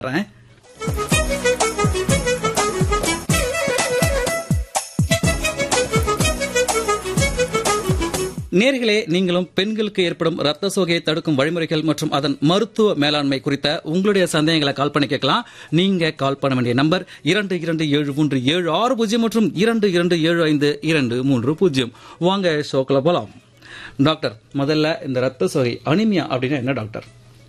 வரேன் நேர்களே நீங்களும் பெண்களுக்கு ஏற்படும் ரத்த சோகையை தடுக்கும் வழிமுறைகள் மற்றும் அதன் மருத்துவ மேலாண்மை குறித்த உங்களுடைய சந்தேகங்களை கால் பண்ணி கேட்கலாம் நீங்க கால் பண்ண வேண்டிய நம்பர் இரண்டு இரண்டு ஏழு மூன்று ஏழு ஆறு பூஜ்ஜியம் மற்றும் இரண்டு இரண்டு ஏழு ஐந்து இரண்டு மூன்று பூஜ்ஜியம் வாங்க ஷோக்கில் போலாம் டாக்டர் முதல்ல இந்த ரத்த சோகை அனிமியா அப்படின்னா என்ன டாக்டர்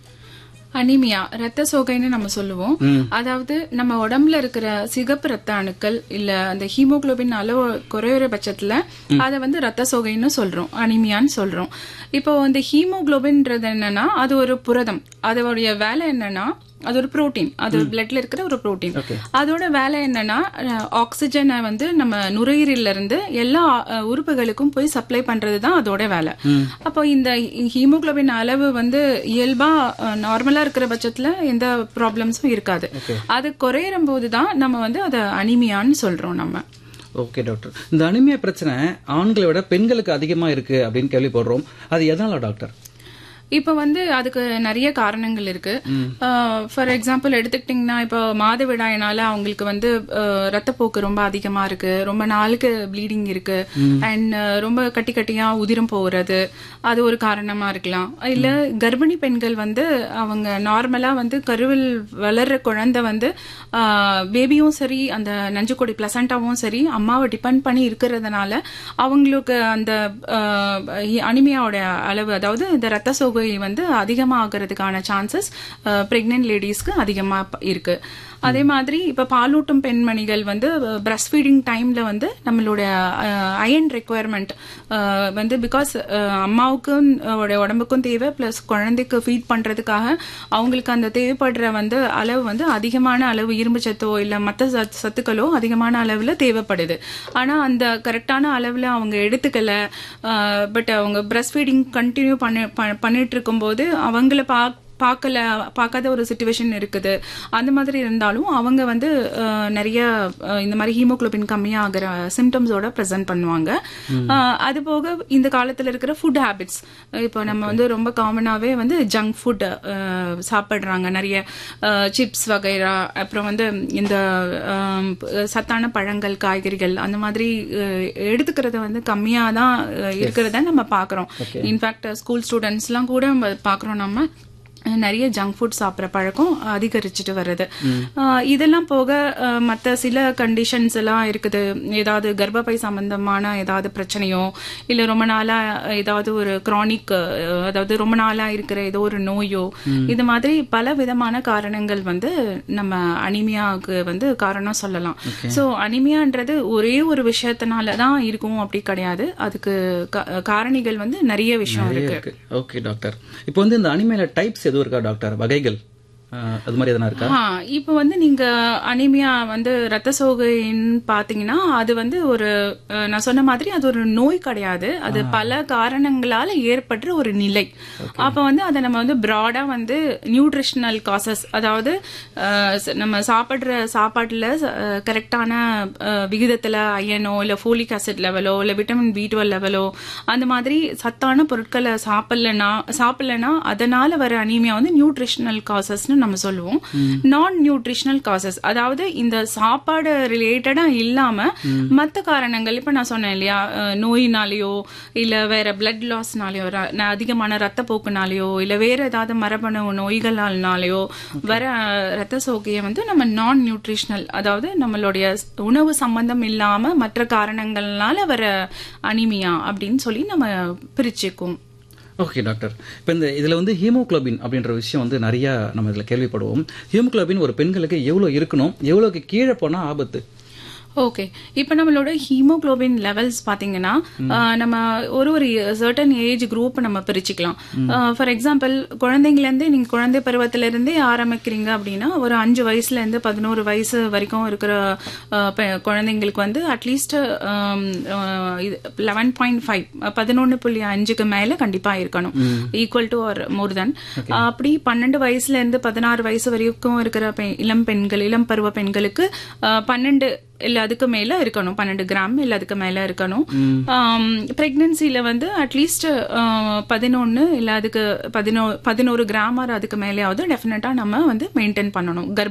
அனிமியா ரத்த சோகைன்னு நம்ம சொல்லுவோம் அதாவது நம்ம உடம்புல இருக்கிற சிகப்பு ரத்த அணுக்கள் இல்ல அந்த ஹீமோகுளோபின் அளவு குறையிற பட்சத்துல அதை வந்து ரத்த சோகைன்னு சொல்றோம் அனிமியான்னு சொல்றோம் இப்போ அந்த ஹீமோகுளோபின்றது என்னன்னா அது ஒரு புரதம் அதோடைய வேலை என்னன்னா அது ஒரு புரோட்டீன் அது பிளட்ல இருக்கிற ஒரு புரோட்டீன் அதோட வேலை என்னன்னா அஹ், ஆக்சிஜனை வந்து நம்ம நுரையீரல்ல இருந்து எல்லா அஹ், உறுப்புகளுக்கும் போய் சப்ளை பண்றது தான் அதோட வேலை அப்போ இந்த ஹீமோகுளோபின் அளவு வந்து இயல்பா நார்மலா இருக்கிற பட்சத்துல எந்த ப்ராப்ளம்ஸும் இருக்காது அது குறையிற போது தான் நம்ம வந்து அதை அனிமியான்னு சொல்றோம் நம்ம ஓகே டாக்டர் இந்த அனிமியா பிரச்சனை ஆண்களை விட பெண்களுக்கு அதிகமா இருக்கு அப்படின்னு கேள்விப்படுறோம் அது எதனால டாக்டர் இப்ப வந்து அதுக்கு நிறைய காரணங்கள் இருக்கு ஃபார் எக்ஸாம்பிள் எடுத்துக்கிட்டிங்கன்னா இப்போ மாதவிடாயினால அவங்களுக்கு வந்து அஹ், ரத்தப்போக்கு ரொம்ப அதிகமா இருக்கு ரொம்ப நாளுக்கு ப்ளீடிங் இருக்கு அண்ட் ரொம்ப கட்டி கட்டியா உதிரம் போகிறது அது ஒரு காரணமா இருக்கலாம் இல்ல கர்ப்பிணி பெண்கள் வந்து அவங்க நார்மலா வந்து கருவில் வளர்ற குழந்தை வந்து பேபியும் சரி அந்த நஞ்சுக்கொடி பிளசண்டாவும் சரி அம்மாவை டிபெண்ட் பண்ணி இருக்கிறதுனால அவங்களுக்கு அந்த அனிமியாவோட அளவு அதாவது இந்த ரத்த சோகை வந்து அதிகமாகிறதுக்கான சான்சஸ் பிரெக்னென்ட் லேடிஸ்க்கு அதிகமா ப- இருக்கு அதே மாதிரி இப்ப பாலூட்டும் பெண்மணிகள் வந்து பிரஸ்ட் ஃபீடிங் டைம்ல வந்து நம்மளுடைய அயன் ரெக்குயர்மெண்ட் வந்து பிகாஸ் அம்மாவுக்கும் அவருடைய உடம்புக்கும் தேவை பிளஸ் குழந்தைக்கு ஃபீட் பண்றதுக்காக அவங்களுக்கு அந்த தேவைப்படுற வந்து அளவு வந்து அதிகமான அளவு இரும்பு சத்தோ இல்ல மற்ற சத்- சத்துக்களோ அதிகமான அளவுல தேவைப்படுது ஆனா அந்த கரெக்டான அளவுல அவங்க எடுத்துக்கல பட் அவங்க பிரஸ்ட் ஃபீடிங் கண்டினியூ பண்ணி ப- பண்ணிட்டு இருக்கும்போது அவங்கள பா பார்க்கல பார்க்காத ஒரு சுச்சுவேஷன் இருக்குது அந்த மாதிரி இருந்தாலும் அவங்க வந்து அஹ், நிறைய அஹ், இந்த மாதிரி ஹீமோகுளோபின் கம்மியாகிற சிம்டம்ஸோட ப்ரெசென்ட் பண்ணுவாங்க அஹ், அது போக இந்த காலத்துல இருக்கிற ஃபுட் ஹேபிட்ஸ் இப்போ நம்ம வந்து ரொம்ப காமனாவே வந்து ஜங்க் ஃபுட் சாப்பிடுறாங்க நிறைய சிப்ஸ் வகைரா அப்புறம் வந்து இந்த அஹ், சத்தான பழங்கள் காய்கறிகள் அந்த மாதிரி அஹ், எடுத்துக்கிறது வந்து கம்மியா தான் அஹ், இருக்கிறத நம்ம பார்க்கறோம் இன்ஃபேக்ட் ஸ்கூல் ஸ்டூடெண்ட்ஸ்லாம் கூட நம்ம பார்க்கறோம் நம்ம நிறைய ஜங்க் ஃபுட் சாப்பிட்ற பழக்கம் அதிகரிச்சுட்டு வருது ஆஹ் இதெல்லாம் போக ஆஹ் மத்த சில கண்டிஷன்ஸ் எல்லாம் இருக்குது ஏதாவது கர்ப்பப்பை சம்பந்தமான ஏதாவது பிரச்சனையோ இல்ல ரொம்ப நாளா ஏதாவது ஒரு கிரானிக் அதாவது ரொம்ப நாளா இருக்கிற ஏதோ ஒரு நோயோ இது மாதிரி பல விதமான காரணங்கள் வந்து நம்ம அனிமியாவுக்கு வந்து காரணம் சொல்லலாம் சோ அனிமியான்றது ஒரே ஒரு விஷயத்தினால தான் இருக்கும் அப்படி கிடையாது அதுக்கு கா- காரணிகள் வந்து நிறைய விஷயம் இருக்கு இருக்கு ஓகே டாக்டர் இப்போ வந்து இந்த அனிமையில டைப்ஸ் எதுவும் இருக்கா டாக்டர் வகைகள் அஹ், அது மாதிரி எதனா இருக்கா ஆ, இப்போ வந்து நீங்க அனிமியா வந்து ரத்த சோகைன்னு பாத்தீங்கன்னா அது வந்து ஒரு அஹ், நான் சொன்ன மாதிரி அது ஒரு நோய் கிடையாது அது பல காரணங்களால ஏற்படுற ஒரு நிலை அப்ப வந்து அதை நம்ம வந்து பிராடா வந்து நியூட்ரிஷனல் காசஸ் அதாவது அஹ், ச- நம்ம சாப்பிடுற சாப்பாட்டுல கரெக்டான விகிதத்துல அயனோ இல்ல ஃபோலிக் ஆசிட் லெவலோ இல்ல விட்டமின் பி டுவெல் லெவலோ அந்த மாதிரி சத்தான பொருட்களை சாப்பிடலனா சாப்பிடலனா அதனால வர அனீமியா வந்து நியூட்ரிஷனல் காசஸ்னு நம்ம சொல்லுவோம் நான் நியூட்ரிஷனல் காசஸ் அதாவது இந்த சாப்பாடு ரிலேட்டடா இல்லாம மத்த காரணங்கள் இப்ப நான் சொன்னேன் இல்லையா அஹ், நோயினாலேயோ இல்ல வேற பிளட் லாஸ்னாலேயோ அதிகமான ரத்த போக்குனாலேயோ இல்ல வேற ஏதாவது மரபணு நோய்களானாலேயோ வர அஹ், ரத்த சோகையை வந்து நம்ம நான் நியூட்ரிஷனல் அதாவது நம்மளுடைய உணவு சம்பந்தம் இல்லாம மற்ற காரணங்கள்னால வர அனிமியா அப்படின்னு சொல்லி நம்ம பிரிச்சுக்குவோம் ஓகே டாக்டர் இப்போ இந்த இதுல வந்து ஹீமோகுளோபின் அப்படின்ற விஷயம் வந்து நிறைய நம்ம இதுல கேள்விப்படுவோம் ஹீமோகுளோபின் ஒரு பெண்களுக்கு எவ்வளவு இருக்கணும் எவ்வளவுக்கு கீழே போனா ஆபத்து ஓகே இப்போ நம்மளோட ஹீமோகுளோபின் லெவல்ஸ் பாத்தீங்கன்னா ஆஹ், நம்ம ஒரு ஒரு சர்டன் ஏஜ் குரூப் நம்ம பிரிச்சுக்கலாம் ஃபார் எக்ஸாம்பிள் குழந்தைங்கல இருந்து நீங்க குழந்தை பருவத்துல இருந்தே ஆரம்பிக்கிறீங்க அப்படின்னா ஒரு அஞ்சு வயசுல இருந்து பதினோரு வயசு வரைக்கும் இருக்கிற ஆஹ், பெ- குழந்தைங்களுக்கு வந்து அட்லீஸ்ட் லெவன் பாயிண்ட் ஃபைவ் பதினொன்னு புள்ளி அஞ்சுக்கு மேல கண்டிப்பா இருக்கணும் equal to or more than அப்படி பன்னெண்டு வயசுல இருந்து பதினாறு வயசு வரைக்கும் இருக்கிற பெ- இளம் பெண்கள் இளம் பருவ பெண்களுக்கு ஆஹ், பன்னெண்டு இல்ல அதுக்கு மேல இருக்கணும் பன்னெண்டு கிராம் இல்ல அதுக்கு மேல இருக்கணும் பிரெக்னன்சில வந்து அட்லீஸ்ட் பதினொன்னு இல்ல அதுக்கு பதினோ பதினோரு கிராம் அதுக்கு மேலேயாவது டெஃபினட்டா நம்ம வந்து மெயின்டைன் பண்ணணும் கர்ப்ப